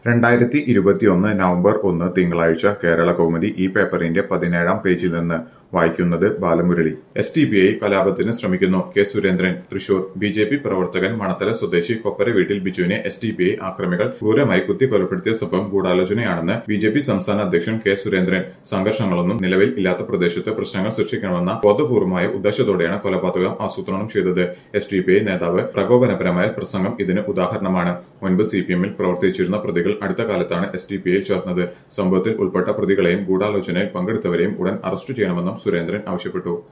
രണ്ടായിരത്തി ഇരുപത്തിയൊന്ന് നവംബർ ഒന്ന് തിങ്കളാഴ്ച കേരള കൗമുദി ഈ പേപ്പറിന്റെ പതിനേഴാം പേജിൽ നിന്ന് വായിക്കുന്നത് Balamurali S T P I കലാപത്തിന് ശ്രമിക്കുന്നു K Surendran Thrissur B J P പ്രവർത്തകൻ മണത്തല സ്വദേശി കൊപ്പര വീട്ടിൽ ബിജുവിനെ എസ് ടി പി ഐ ആക്രമികൾ ക്രൂരമായി കുത്തി കൊലപ്പെടുത്തിയ സംഭവം ഗൂഢാലോചനയാണെന്ന് ബി ജെ പി സംസ്ഥാന അധ്യക്ഷൻ കെ സുരേന്ദ്രൻ സംഘർഷങ്ങളൊന്നും നിലവിൽ ഇല്ലാത്ത പ്രദേശത്ത് പ്രശ്നങ്ങൾ സൃഷ്ടിക്കണമെന്ന ബോധപൂർവമായ ഉദ്ദേശത്തോടെയാണ് കൊലപാതകം ആസൂത്രണം ചെയ്തത് എസ് ടി പി ഐ നേതാവ് പ്രകോപനപരമായ പ്രസംഗം ഇതിന് ഉദാഹരണമാണ് മുൻപ് സി പി എമ്മിൽ പ്രവർത്തിച്ചിരുന്ന പ്രതികൾ അടുത്ത കാലത്താണ് എസ് ടി പി ഐയിൽ ചേർന്നത് സംഭവത്തിൽ ഉൾപ്പെട്ട പ്രതികളെയും ഗൂഢാലോചനയിൽ പങ്കെടുത്തവരെയും ഉടൻ അറസ്റ്റ് ചെയ്യണമെന്നും സുരേന്ദ്രൻ ആവശ്യപ്പെട്ടു